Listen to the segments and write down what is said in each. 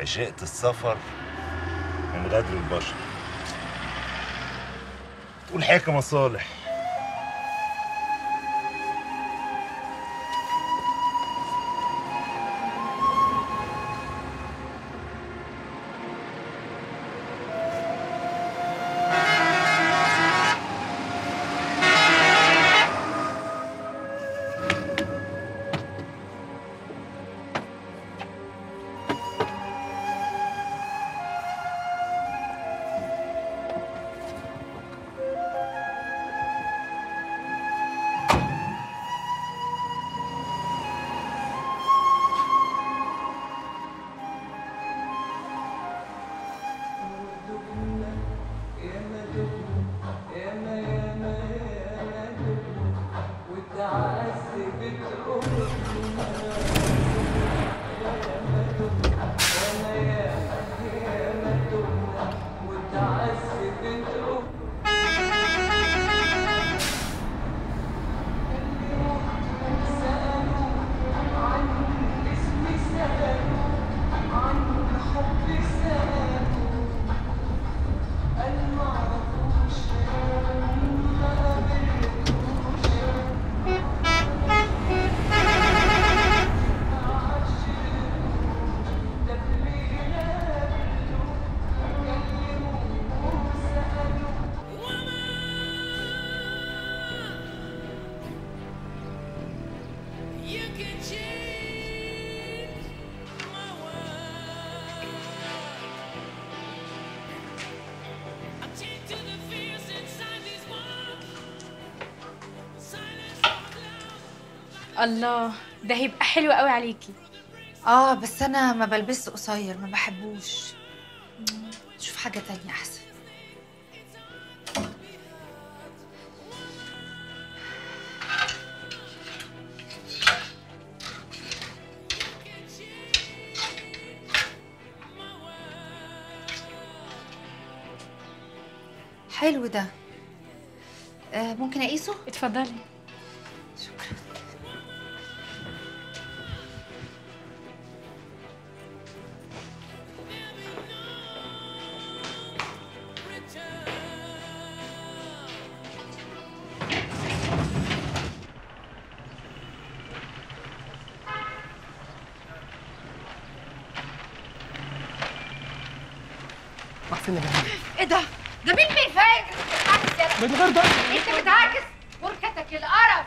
عشقت السفر من غدر البشر تقول حكمة صالح You can change my world. I'm chained to the fears inside these walls. Silence out loud. الله ده هيبقى حلو قوي عليكي اه بس انا ما بلبسش قصير ما بحبوش شوف حاجة تانية احسن حلو ده آه ممكن اقيسه اتفضلي شكرا احسن يا جماعه ايه ده؟ ده مين بيفاجئ؟ بتعكس يا من غير ده انت بتعكس بركتك القرف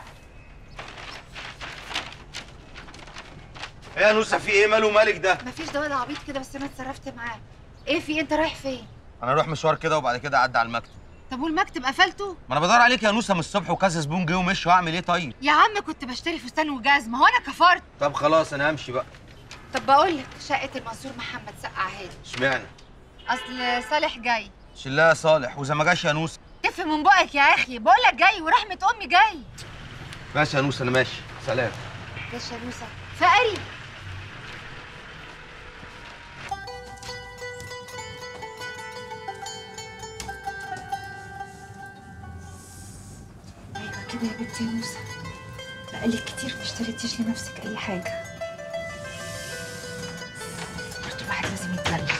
ايه يا نوسة في ايه ماله مالك ده؟ مفيش ده ولا عبيط كده بس انا اتصرفت معاه ايه في انت رايح فين؟ انا اروح مشوار كده وبعد كده اعدي على المكتب طب والمكتب قفلته؟ ما انا بدور عليك يا نوسه من الصبح وكذا زبون جه ومشي واعمل ايه طيب يا عم كنت بشتري فستان وجزمه هو انا كفرت طب خلاص انا همشي بقى طب بقول لك شقه المنصور محمد سقعها لي اشمعنى اصل صالح جاي شلها يا صالح واذا ما جاش يا نوسه تف من بقك يا اخي بقول لك جاي ورحمه امي جاي ماشي يا نوسه انا ماشي سلام يا شالوسه فقري ايوه كده يا بنتي يا موسى بقالك كتير ما اشتريتيش لنفسك اي حاجه برضه الواحد لازم يتدلع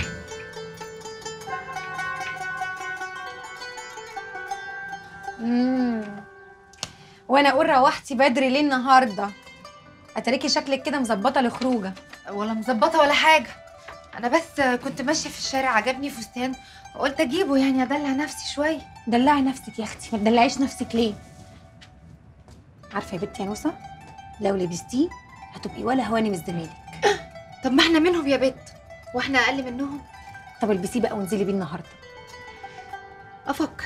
امم وانا اقول روحتي بدري ليه النهارده اتركي شكلك كده مظبطه لخروجه ولا مظبطه ولا حاجه انا بس كنت ماشيه في الشارع عجبني فستان وقلت اجيبه يعني ادلع نفسي شويه دلعي نفسك يا اختي ما تدلعيش نفسك ليه عارفه يا بنتي يا نوسه لو لبستيه هتبقي ولا هواني من زميلك طب ما احنا منهم يا بت واحنا اقل منهم طب البسيه بقى وانزلي بيه النهارده افكر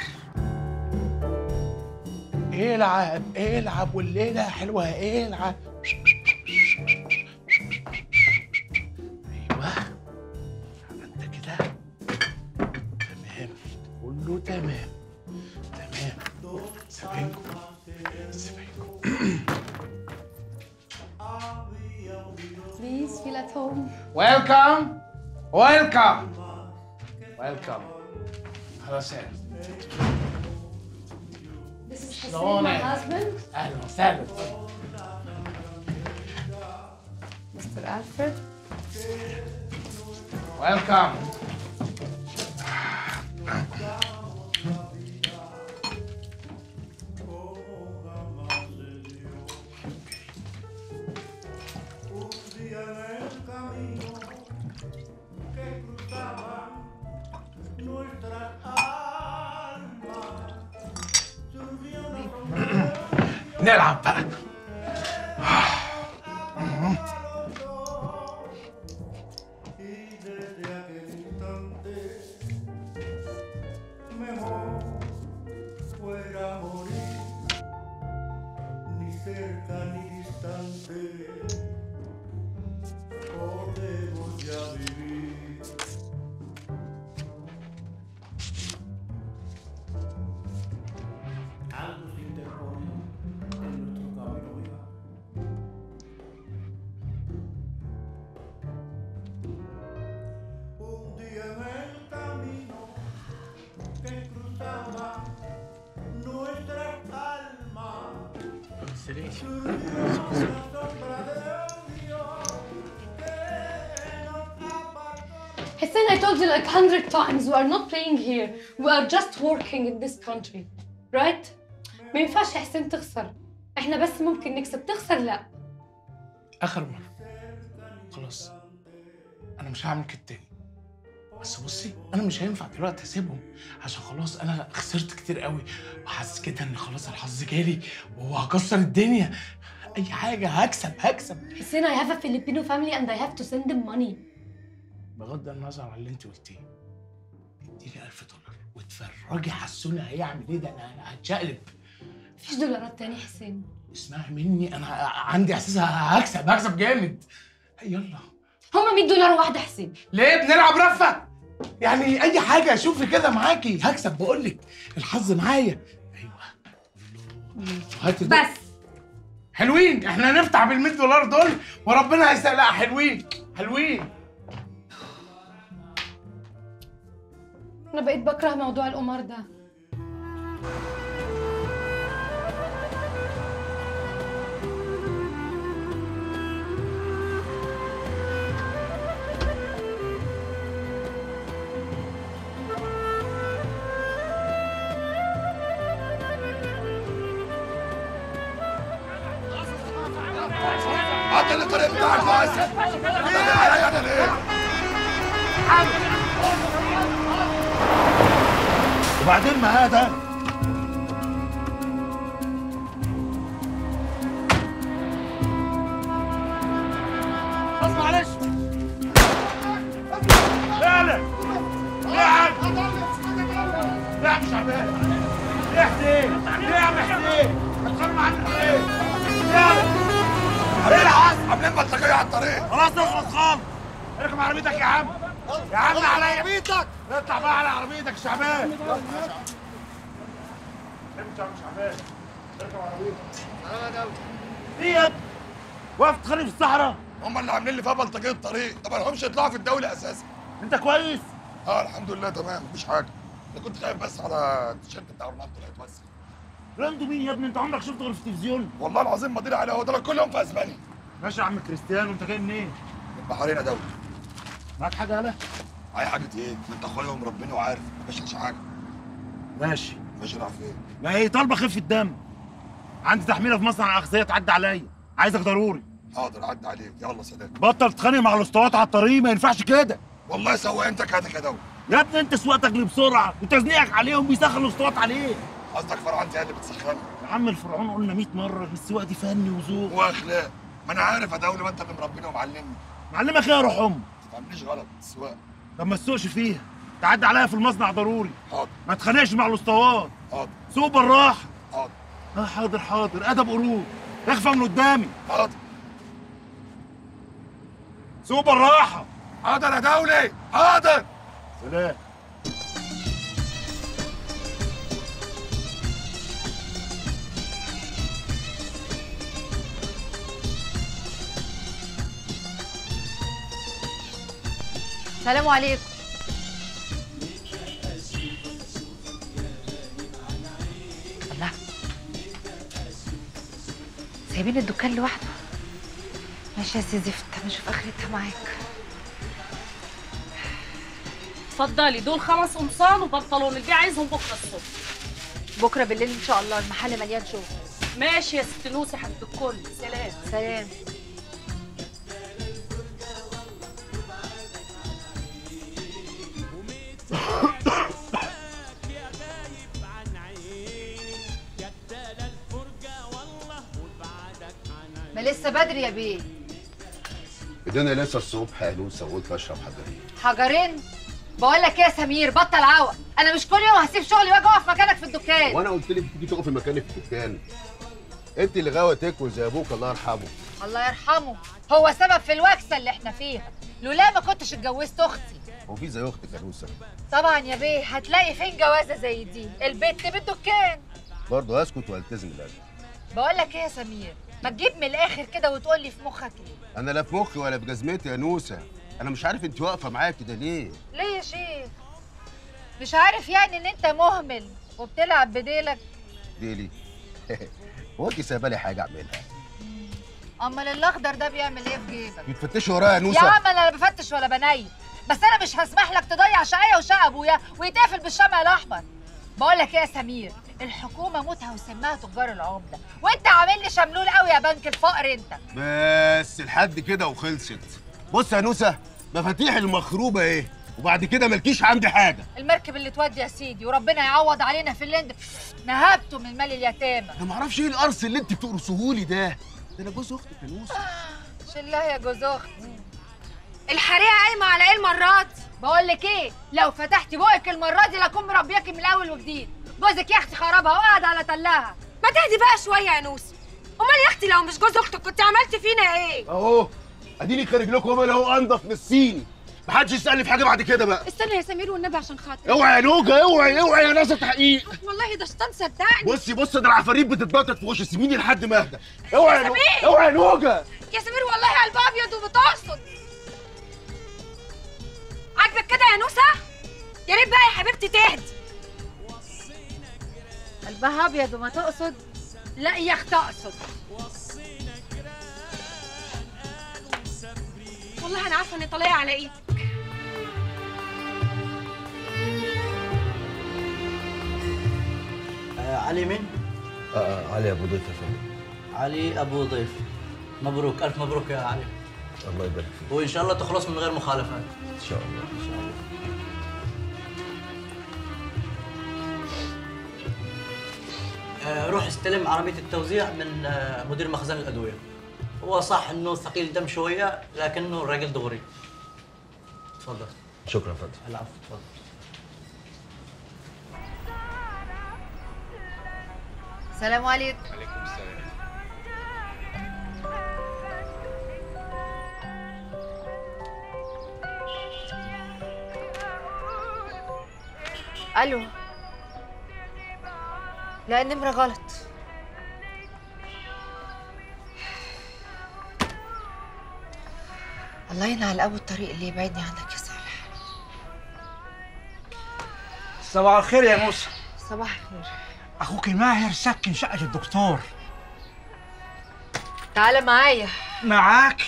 العب العب والليله حلوه العب ايوه انت كده تمام كله تمام تمام سيبينكم سيبينكم بليز فيل ات هوم ويلكم ويلكم ويلكم اهلا وسهلا This is Hussein, my husband, اهلا وسهلا Mr. Alfred. ويلكم نلعب بقى fuera morir, ni cerca ni distante, podemos ya vivir. Algo se interpone en nuestro camino, oiga. Un día en el camino que cruzaba nuestra alma. Surgió una sombra de Dios que nos apartó. Hussein, I told you like hundred times we are not playing here. We are just working in this country. Right? ما ينفعش يا حسين تخسر. احنا بس ممكن نكسب تخسر لا. اخر مره خلاص انا مش هعمل كده تاني بس بصي انا مش هينفع دلوقتي اسيبهم عشان خلاص انا خسرت كتير قوي وحاسس كده ان خلاص الحظ جالي وهكسر الدنيا اي حاجه هكسب هكسب حسين I have a Filipino family and I have to send them money. بغض النظر عن اللي انت قلتيه اديني 1000 دولار واتفرجي حسوني هيعمل ايه ده انا أنا هتشقلب مفيش دولارات تاني حسين. اسمعي مني انا عندي احساس هكسب هكسب جامد يلا هما 100 دولار واحدة حسين. ليه بنلعب رفه يعني اي حاجه شوفي كده معاكي هكسب بقول لك الحظ معايا ايوه الله. هاتي دول. بس حلوين احنا نفتح بال 100 دولار دول وربنا هيسهل لا حلوين حلوين أنا بقيت بكره موضوع القمار ده. عدل الطريق بتاعك واسع داخل عليا انا ليه؟ وبعدين ما هذا بس معلش لا لا يا عم يا عم شعبان يا حسين يا عم حسين هتخرب عنك ايه يا الحق عاملين بلطجيه على الطريق خلاص اخلص خالص اركب عربيتك يا عم يا عم على عربيتك اطلع بقى على عربيتك شعبان اركب يا عم شعبان اركب عربيتك ايه يا ابني؟ واقف تخرب في الصحراء هم اللي عاملين لي فيها بلطجيه الطريق طب ما لهمش يطلعوا في الدوله اساسا انت كويس اه الحمد لله تمام مفيش حاجه انا كنت خايف بس على التيشيرت بتاع رونالدو اللي هيتوسخ راندو مين يا ابني انت عمرك شفته غير في التلفزيون والله العظيم مدير عليه هو ده كل يوم في اسبانيا ماشي يا عم كريستيانو انت جاي منين من بحرين يا دولة معاك حاجه يالا اي حاجه ايه ما انت اخويا ومربيني وعارف ما بشيلش حاجه ماشي ماشي راح فين ما هي طالبه خفه دم عندي تحميله في مصنع اغذيه تعدي عليا عايزك ضروري حاضر عدى عليك يلا سلام بطل تتخانق مع الاسطوات على الطريق ما ينفعش كده والله سواقتك هاتك يا دولة يا ابني انت سواقتك اللي بسرعه وتزنيقك عليهم بيسخن الاسطوات عليك قصدك فرعون زي اللي بتسخنه يا عم الفرعون قلنا 100 مره ان السواقه دي فن وذوق واخلاق ما انا عارف يا دولة ما انت اللي مربيني ومعلمني معلمك ايه يا روح امك ما تعمليش غلط السواقه طب ما تسوقش فيها تعدي عليا في المصنع ضروري حاضر ما تخانقش مع الاسطوات حاضر سوق بالراحه حاضر اه حاضر حاضر ادب قرود اخفى من قدامي حاضر سوق بالراحه حاضر يا دولة حاضر سلام السلام عليكم الله سايبين الدكان لوحده ماشي يا سي زفت انا اشوف اخرتها معاك اتفضلي دول خمس قمصان وبنطلون اللي عايزهم بكره الصبح بكره بالليل ان شاء الله المحل مليان شغل ماشي يا ست نوسي حبيبه الكل سلام سلام ما لسه بدري يا بيه بدنا لسه الصبح يا نوسه وقلت اشرب حجرين حجرين بقول لك ايه يا سمير بطل عوق انا مش كل يوم هسيب شغلي واجي اقف مكانك في الدكان وانا قلت لك تيجي تقفي مكاني في الدكان انت اللي غاويه تاكل زي ابوك الله يرحمه الله يرحمه هو سبب في الوكسه اللي احنا فيها لولا ما كنتش اتجوزت اختي هو في زي اختك يا نوسه طبعا يا بيه هتلاقي فين جوازه زي دي البت بالدكان برضه اسكت والتزم الادب بقول لك ايه يا سمير ما تجيب من الاخر كده وتقول لي في مخك ايه انا لا في مخي ولا في جزمتي يا نوسه انا مش عارف انت واقفه معايا كده ليه ليه يا شيخ مش عارف يعني ان انت مهمل وبتلعب بديلك ديلي هو انت سايبه لي حاجه اعملها امال الاخضر ده بيعمل ايه في جيبك بتفتشي ورايا يا يا نوسه عم انا لا بفتش ولا بنيم بس انا مش هسمح لك تضيع شقايه وشقه ابويا ويتقفل بالشمع الاحمر بقول لك ايه يا سمير الحكومه موتها وسماها تجار العمله وانت عامل لي شملول قوي يا بنك الفقر انت بس لحد كده وخلصت بص يا نوسه مفاتيح المخروبه ايه وبعد كده مالكيش عندي حاجه المركب اللي تودي يا سيدي وربنا يعوض علينا في اللند نهبته من مال اليتامى انا معرفش ايه القرص اللي انت بتقرصهولي ده ده انا جوز اختك يا نوسه شلها يا جوز اختي الحريقه قايمه على ايه المرات بقول لك ايه لو فتحتي بقك المره دي لاكون مربياكي من الاول وجديد جوزك يا اختي خربها وقعد على تلها ما تهدي بقى شويه يا نوسي امال يا اختي لو مش جوز اختك كنت عملت فينا ايه اهو اديني خارج لكم انا هو انضف من الصيني محدش يسالني في حاجه بعد كده بقى استنى يا سمير والنبي عشان خاطر اوعي يا نوجه اوعي اوعي يا ناس تحقيق والله ده شيطان صدقني بصي بصي ده العفاريت بتتنطط في وشي سيبيني لحد ما اهدى اوعي يا نو- سمير! اوعي يا نوجه يا سمير والله قلبها ابيض وبتقصد عاجبك كده يا نوسه يا ريت بقى يا حبيبتي تهدي قلبها ابيض وما تقصد لا يا اختي اقصد والله انا عارفه اني طالعه على ايدك آه علي مين؟ آه علي ابو ضيف يا فندم علي ابو ضيف مبروك الف مبروك يا علي الله يبارك فيك وان شاء الله تخلص من غير مخالفات ان شاء الله ان شاء الله آه روح استلم عربيه التوزيع من آه مدير مخزن الادويه هو صح انه ثقيل دم شويه لكنه الراجل دغري تفضل شكرا يا فندم العفو تفضل السلام عليكم عليكم السلام الو لا النمرة غلط الله ينعل أبو الطريق اللي يبعدني عنك يا صالح صباح الخير يا موسى صباح الخير اخوك ماهر سكن شقه الدكتور تعالى معايا معاك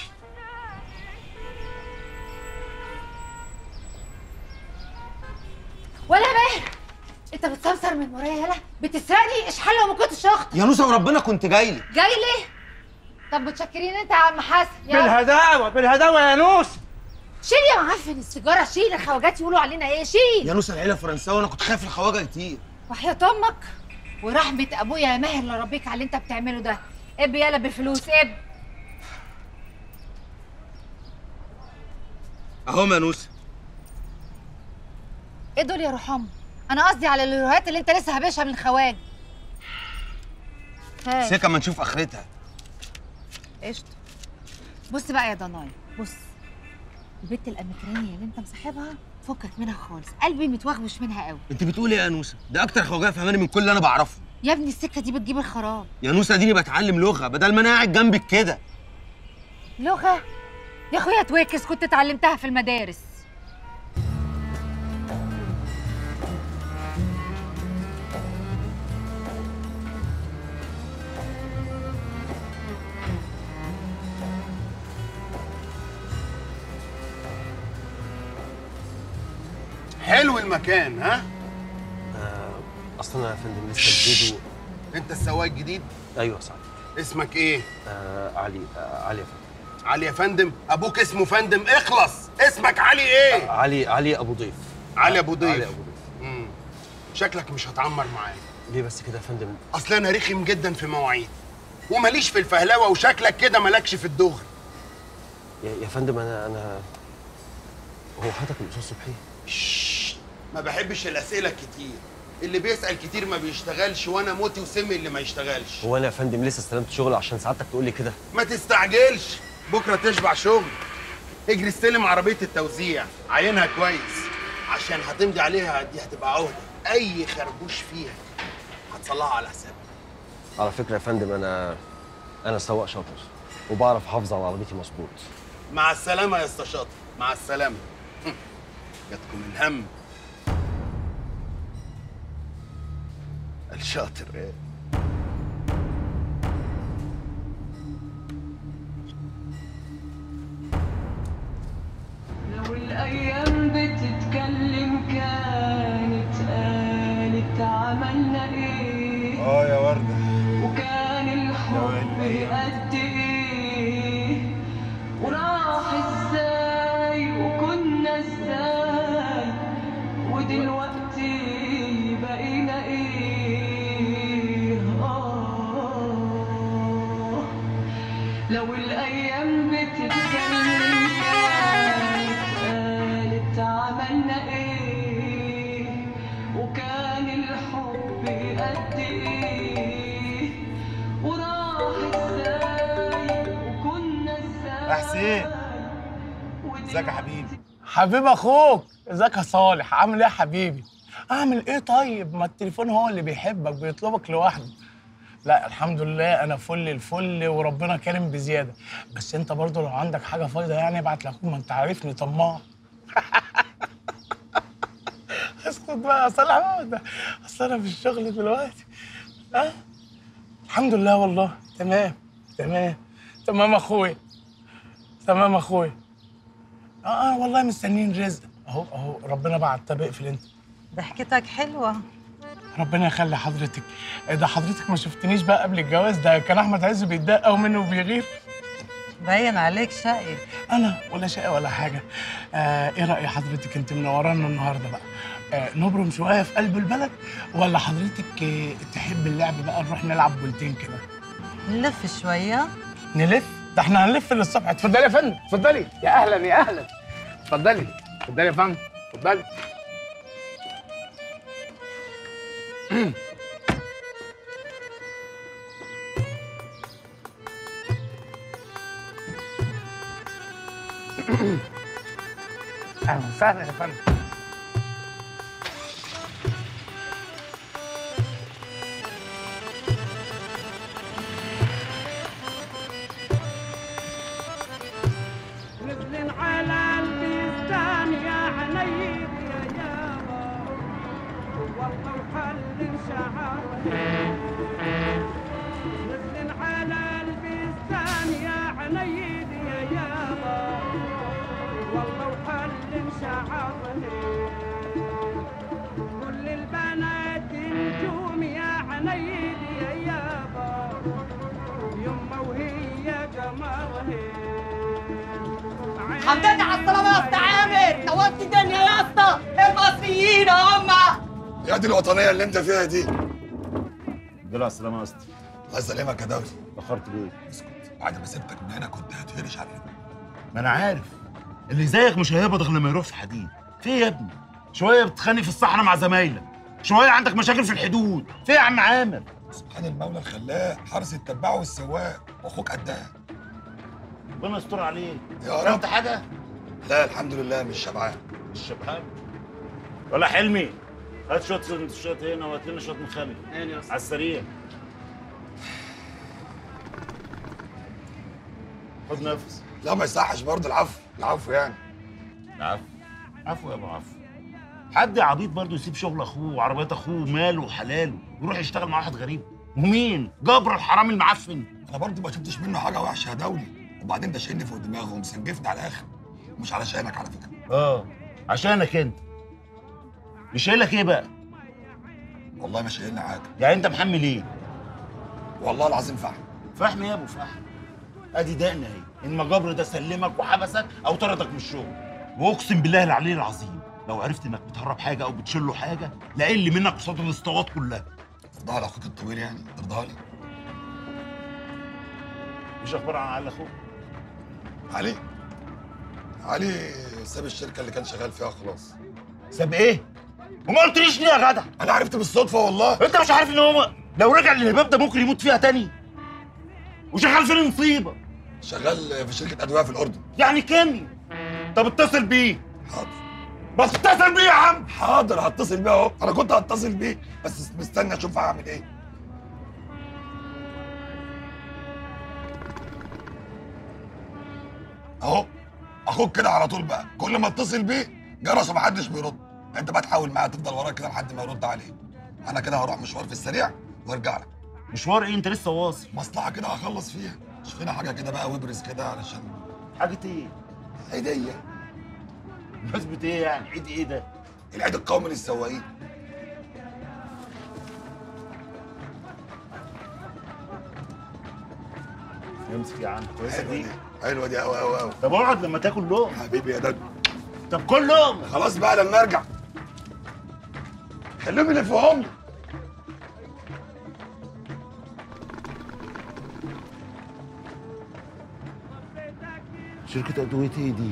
ولا ماهر انت بتسمسر من ورايا يالا بتسرقني اشحال لو ما كنتش اختي يا نوسه وربنا كنت جاي لك جاي ليه طب متشكرين انت يا عم حسن يلا. بالهداوه بالهداوه يا نوس شيل يا معفن السيجاره شيل الخواجات يقولوا علينا ايه شيل يا نوسه العيله فرنساوي وانا كنت خايف الخواجه كتير وحياة امك ورحمة ابويا يا ماهر اللي ربيك على اللي انت بتعمله ده اب يلا بالفلوس اب اهو يا نوسه ايه دول يا رحام انا قصدي على اليوروهات اللي انت لسه هابشها من الخواج هاي سكه ما نشوف اخرتها قشطة بص بقى يا ضناي بص البت الامريكانيه اللي انت مصاحبها فكك منها خالص قلبي متوغوش منها قوي انت بتقولي ايه يا نوسه ده اكتر خواجه فهماني من كل اللي انا بعرفه يا ابني السكه دي بتجيب الخراب يا نوسه اديني بتعلم لغه بدل ما انا قاعد جنبك كده لغه يا اخويا تويكس كنت اتعلمتها في المدارس حلو المكان ها آه، اصل انا يا فندم لسه جديد و... انت السواق الجديد ايوه صح اسمك ايه آه علي آه علي يا فندم علي يا فندم ابوك اسمه فندم اخلص اسمك علي ايه علي علي ابو ضيف علي ابو ضيف علي ابو ضيف مم. شكلك مش هتعمر معايا ليه بس كده يا فندم اصل انا رخم جدا في مواعيد وماليش في الفهلوه وشكلك كده مالكش في الدغري يا, يا فندم انا انا هو حضرتك من الاستاذ صبحي ما بحبش الاسئله كتير اللي بيسال كتير ما بيشتغلش وانا موتي وسمي اللي ما يشتغلش هو انا يا فندم لسه استلمت شغل عشان سعادتك تقول لي كده ما تستعجلش بكره تشبع شغل اجري استلم عربيه التوزيع عينها كويس عشان هتمضي عليها دي هتبقى عهده اي خربوش فيها هتصلحها على حسابك على فكره يا فندم انا انا سواق شاطر وبعرف احافظ على عربيتي مظبوط مع السلامه يا اسطى شاطر مع السلامه هم. جاتكم الهم الشاطر ايه لو الأيام بتتكلم كانت قالت عملنا إيه اه يا ورده وكان الحب قد إيه وراح إزاي وكنا إزاي ودلوقتي بقينا إيه آه لو الأيام بتتكلم كانت قالت عملنا إيه وكان الحب قد إيه وراح إزاي وكنا إزاي يا حسين ازيك يا حبيبي حبيب اخوك ازيك يا صالح عامل ايه يا حبيبي اعمل ايه طيب ما التليفون هو اللي بيحبك بيطلبك لوحده لا الحمد لله انا فل الفل وربنا كريم بزياده بس انت برضو لو عندك حاجه فايضه يعني ابعت لاخوك ما انت عارفني طماع اسكت بقى يا صالح بقى ده اصل انا في الشغل دلوقتي ها الحمد لله والله تمام تمام تمام اخويا تمام اخويا اه اه والله مستنيين رزق اهو اهو ربنا بعت طب اقفل انت ضحكتك حلوة ربنا يخلي حضرتك إيه ده حضرتك ما شفتنيش بقى قبل الجواز ده كان احمد عز بيتضايق قوي منه وبيغير باين عليك شقي انا ولا شقي ولا حاجه آه ايه راي حضرتك انت منورانا النهارده بقى آه نبرم شويه في قلب البلد ولا حضرتك آه تحب اللعب بقى نروح نلعب بولتين كده نلف شوية نلف ده احنا هنلف للصبح اتفضلي يا فندم اتفضلي يا اهلا يا اهلا اتفضلي اتفضلي يا فندم اتفضلي اهلا وسهلا يا فندم نزل على البستان يا عنيد يا يابا والله وحل شعر نزل على البستان يا عنيد يا يابا والله وحل شعر كل البنات نجوم يا عنيد يا يابا يما وهي قمرها حمدان على السلامة يا اسطى عامر نورت الدنيا يا اسطى المصريين هم يا دي الوطنيه اللي انت فيها دي دول على السلامه يا اسطى الله يسلمك يا دولي اتاخرت ليه؟ اسكت بعد ما سبتك من هنا كنت هتهرش عليك ما انا عارف اللي زيك مش هيهبط غير لما يروح في حديد في إيه يا ابني شويه بتتخانق في الصحراء مع زمايلك شويه عندك مشاكل في الحدود في إيه يا عم عامر سبحان المولى الخلاق حارس التباع والسواق واخوك قدها ربنا يستر عليك يا رب انت حاجه لا الحمد لله مش شبعان مش شبعان ولا حلمي هات شويه سندوتشات هنا وهات لنا شويه مخلل على السريع خد نفس لا ما يصحش برضه العفو العفو يعني العفو عفو يا ابو عفو حد عبيط برضه يسيب شغل اخوه وعربيات اخوه وماله وحلاله ويروح يشتغل مع واحد غريب ومين جبر الحرام المعفن انا برضه ما شفتش منه حاجه وحشه يا دولي وبعدين ده شايلني فوق دماغه ومسنجفني على الاخر مش علشانك على فكره اه عشانك انت مش قايل لك ايه بقى والله مش قايلني حاجه يعني انت محمل ايه والله العظيم فحم فحم يا ابو فحم ادي دقنا اهي المجبر ده سلمك وحبسك او طردك من الشغل واقسم بالله العلي العظيم لو عرفت انك بتهرب حاجه او بتشيل له حاجه لاقل منك قصاد الاسطوات كلها ترضاها لاخوك الطويل يعني ترضاها لي مش اخبار عن علي اخوك علي علي ساب الشركه اللي كان شغال فيها خلاص ساب ايه وما قلتليش ليه يا جدع انا عرفت بالصدفه والله انت مش عارف ان هو لو رجع للهباب ده ممكن يموت فيها تاني وشغال فين مصيبه شغال في شركه ادويه في الاردن يعني كامل طب اتصل بيه حاضر بس اتصل بيه يا عم حاضر هتصل بيه اهو انا كنت هتصل بيه بس مستني اشوف هعمل ايه اهو اخوك كده على طول بقى كل ما اتصل بيه جرس ومحدش بيرد انت بقى تحاول معاه تفضل وراه كده لحد ما يرد عليه انا كده هروح مشوار في السريع وارجع لك مشوار ايه انت لسه واصل مصلحه كده هخلص فيها شوف لنا حاجه كده بقى وابرز كده علشان حاجه ايه هديه بمناسبه ايه يعني عيد ايه ده العيد القومي للسواقين امسك يا عم كويسه دي حلوه دي قوي قوي قوي طب اقعد لما تاكل لقمه حبيبي يا دد طب كل لقمه خلاص بقى لما ارجع خليهم يلفوهم لي شركه ادويه ايه دي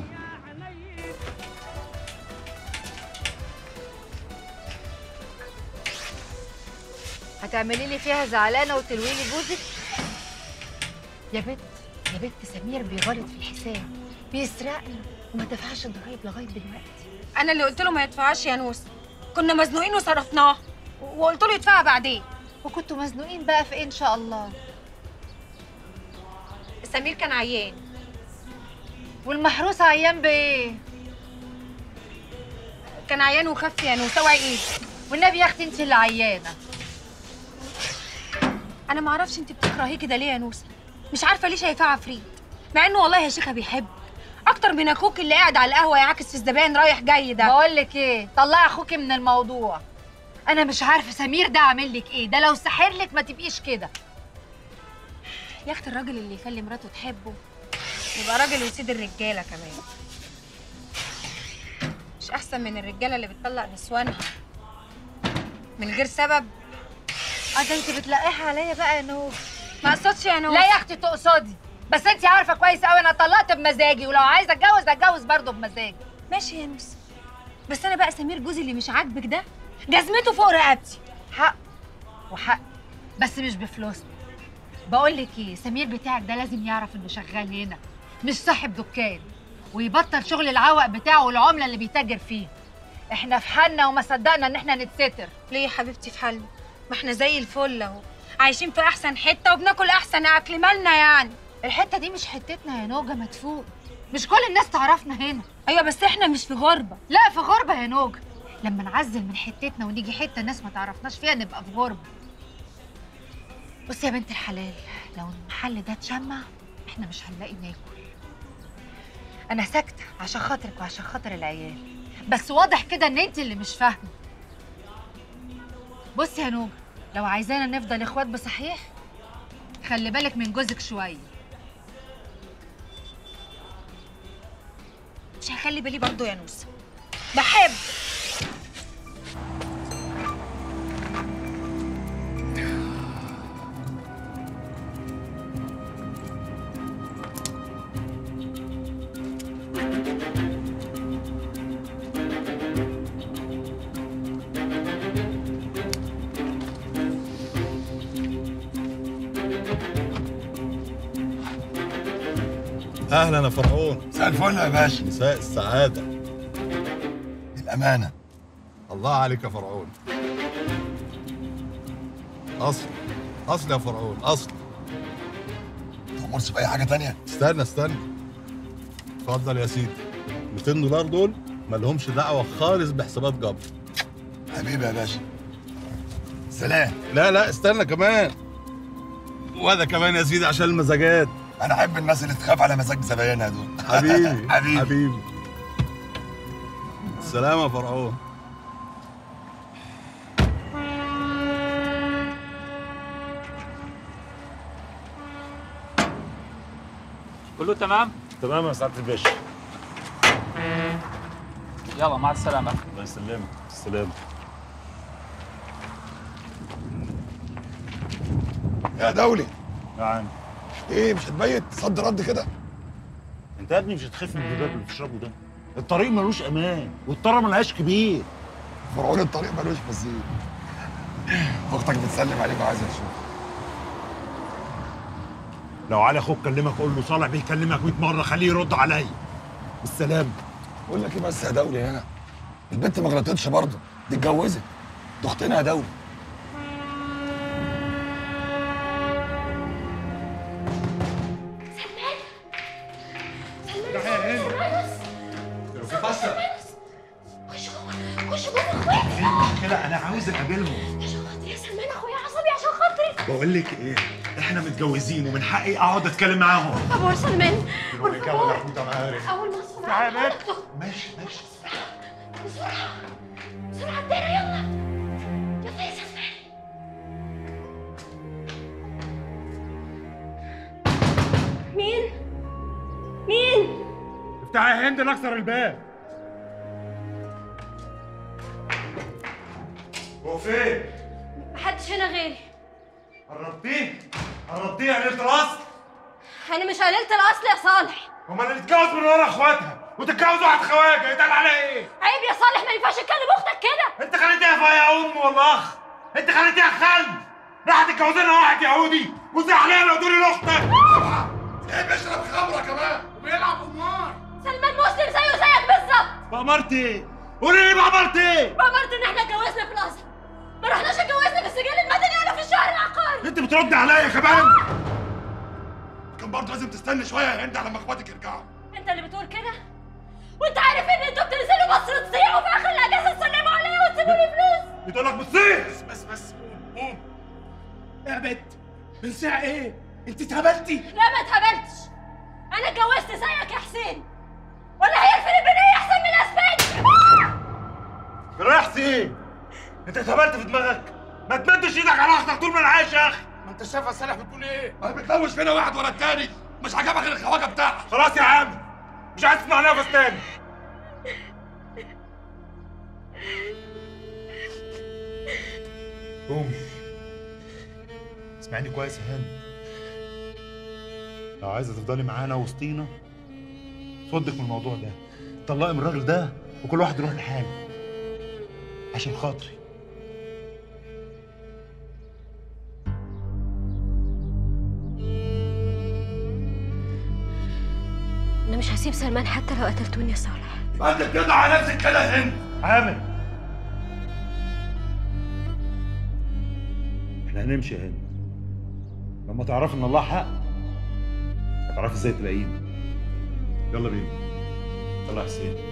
هتعملي لي فيها زعلانه وتلوي لي جوزك يا بت يا بت سمير بيغلط في الحساب بيسرقنا وما دفعش الضرايب لغايه دلوقتي انا اللي قلت له ما يدفعش يا نوس كنا مزنوقين وصرفناه و- وقلت له يدفعها بعدين وكنتوا مزنوقين بقى في ايه ان شاء الله سمير كان عيان والمحروس عيان بايه كان عيان وخف يا نوس اوعي ايه والنبي يا اختي انت اللي عيانه انا ما اعرفش انت بتكرهيه كده ليه يا نوسه مش عارفه ليه شايفاه عفريت مع انه والله يا شيخه بيحب اكتر من اخوك اللي قاعد على القهوه يعاكس في الزبائن رايح جاي ده بقول لك ايه طلعي اخوكي من الموضوع انا مش عارفه سمير ده عامل لك ايه ده لو سحر لك ما تبقيش كده يا اختي الراجل اللي يخلي مراته تحبه يبقى راجل ويسيد الرجاله كمان مش احسن من الرجاله اللي بتطلق نسوانها من غير سبب اه ده انت بتلقحي عليا بقى يا نور ما اقصدش يا نور لا يا اختي تقصدي بس انت عارفه كويس قوي انا طلقت بمزاجي ولو عايزه اتجوز اتجوز برضه بمزاجي ماشي يا نوس بس انا بقى سمير جوزي اللي مش عاجبك ده جزمته فوق رقبتي حق وحق بس مش بفلوسنا بقول لك ايه سمير بتاعك ده لازم يعرف انه شغال هنا مش صاحب دكان ويبطل شغل العوق بتاعه والعمله اللي بيتاجر فيها احنا في حالنا وما صدقنا ان احنا نتستر ليه يا حبيبتي في حالنا ما احنا زي الفل اهو عايشين في احسن حته وبناكل احسن اكل مالنا يعني الحته دي مش حتتنا يا نوجه مدفوق مش كل الناس تعرفنا هنا ايوه بس احنا مش في غربه لا في غربه يا نوجه لما نعزل من حتتنا ونيجي حته الناس ما تعرفناش فيها نبقى في غربه بصي يا بنت الحلال لو المحل ده اتشمع احنا مش هنلاقي ناكل انا ساكته عشان خاطرك وعشان خاطر العيال بس واضح كده ان انت اللي مش فاهمه بصي يا نوجه لو عايزانا نفضل اخوات بصحيح خلي بالك من جوزك شويه مش هخلي بالي برضه يا نوسه بحب اهلا يا فرعون مساء الفل يا باشا مساء السعاده الامانه الله عليك يا فرعون اصل اصل يا فرعون اصل تأمرش بأي حاجة تانية استنى استنى اتفضل يا سيدي 200 دولار دول مالهمش دعوه خالص بحسابات جبر حبيبي يا باشا سلام لا لا استنى كمان وده كمان يا سيدي عشان المزاجات انا احب الناس اللي تخاف على مزاج زباينها دول حبيبي حبيبي حبيبي سلام يا فرعون كله تمام؟ تمام يا سعاده الباشا يلا مع السلامة الله يسلمك السلام يا دولي نعم ايه مش هتبيت صد رد كده انت يا ابني مش هتخاف من الباب اللي بتشربه ده الطريق ملوش امان والطرة ملهاش كبير فرعون الطريق ملوش بسيط اختك بتسلم عليك وعايزه تشوف لو علي اخوك كلمك قول له صالح بيكلمك 100 مره خليه يرد عليا بالسلامه بقول لك ايه بس يا دولي هنا البنت ما غلطتش برضه دي اتجوزت دي اختنا يا دولي خش خش جوه اخواتي كده انا عاوز اقابلهم عشان خاطري يا سلمان اخويا عصبي عشان خاطري بقول لك ايه احنا متجوزين ومن حقي اقعد اتكلم معاهم طب يا سلمان والرجاله ده عارف اول ما اصحى تعالى. معاك ماشي ماشي بسرعه بسرعه الدايره يلا يلا يا سلمان مين مين افتحي يا هند نكسر الباب هو فين؟ محدش هنا غيري قربتيه؟ قربتيه يا قليلة الأصل؟ انا مش قللت الاصل يا صالح امال اللي اتجوز من ورا اخواتها وتتجوز واحد خواجه يتقال عليها ايه؟ عيب يا صالح ما ينفعش تكلم اختك كده انت خليتيها فيا يا ام والله اخ انت خليتيها خل راح تتجوزي لنا واحد يهودي وزعلانه وتقولي لاختك ايه بيشرب خمره كمان وبيلعب قمار سلمان مسلم زيه زيك بالظبط بأمرت ايه؟ قولي لي بأمرت ايه؟ بأمرت ان احنا اتجوزنا في الازهر ما رحناش اتجوزنا في السجل المدني ولا في الشهر العقاري انت بترد عليا كمان كان برضه لازم تستني شويه يا هند على ما اخواتك يرجعوا انت اللي بتقول كده وانت عارف ان انتوا بتنزلوا مصر تصيعوا في اخر الاجازه تسلموا عليا وتسيبوا لي فلوس بتقول لك بتصيح بس بس بس قوم قوم يا بت بنساع ايه؟ انت اتهبلتي؟ لا ما اتهبلتش انا اتجوزت زيك يا حسين ولا هي الفلبينيه احسن من الاسباني رايح فين؟ انت اتهبلت في دماغك؟ ما تمدش ايدك على اختك طول ما انا عايش يا اخي ما انت شايف يا صالح بتقول ايه؟ ما بتلوش فينا واحد ورا التاني مش عجبك غير الخواجه بتاعها خلاص يا عم مش عايز تسمع نفس تاني قومي اسمعيني كويس يا هند لو عايزه تفضلي معانا وسطينا صدك من الموضوع ده طلقي من الراجل ده وكل واحد يروح لحاله عشان خاطري انا مش هسيب سلمان حتى لو قتلتوني يا صالح ما انت بجد على نفسك كده يا هند عامل احنا هنمشي يا هند لما تعرفي ان الله حق هتعرفي ازاي تلاقينا يلا بينا يلا يا حسين